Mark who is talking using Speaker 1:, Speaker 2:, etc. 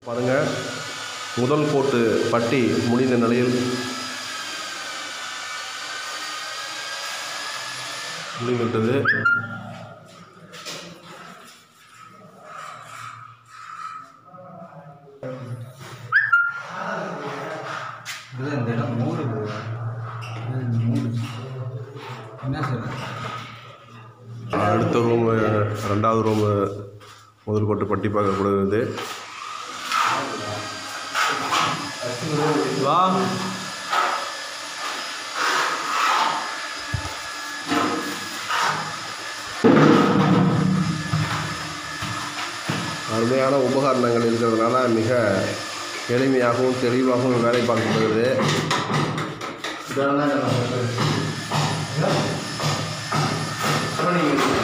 Speaker 1: பாருங்க முதல் கோட்டு பட்டி முடிந்த நிலையில் முடிந்துவிட்டது
Speaker 2: இல்லை இந்த இடம் மூடு bro. இது மூடு என்ன சார்
Speaker 1: அடுத்த ரூமு ரெண்டாவது ரூமு முதல் கோட்டு பட்டி பார்க்கப்படுகிறது வா அருமையான உபகரணங்கள் இருக்கிறதுனால மிக எளிமையாகவும் தெளிவாகவும் வேலை பார்க்கப்படுகிறது இதெல்லாம்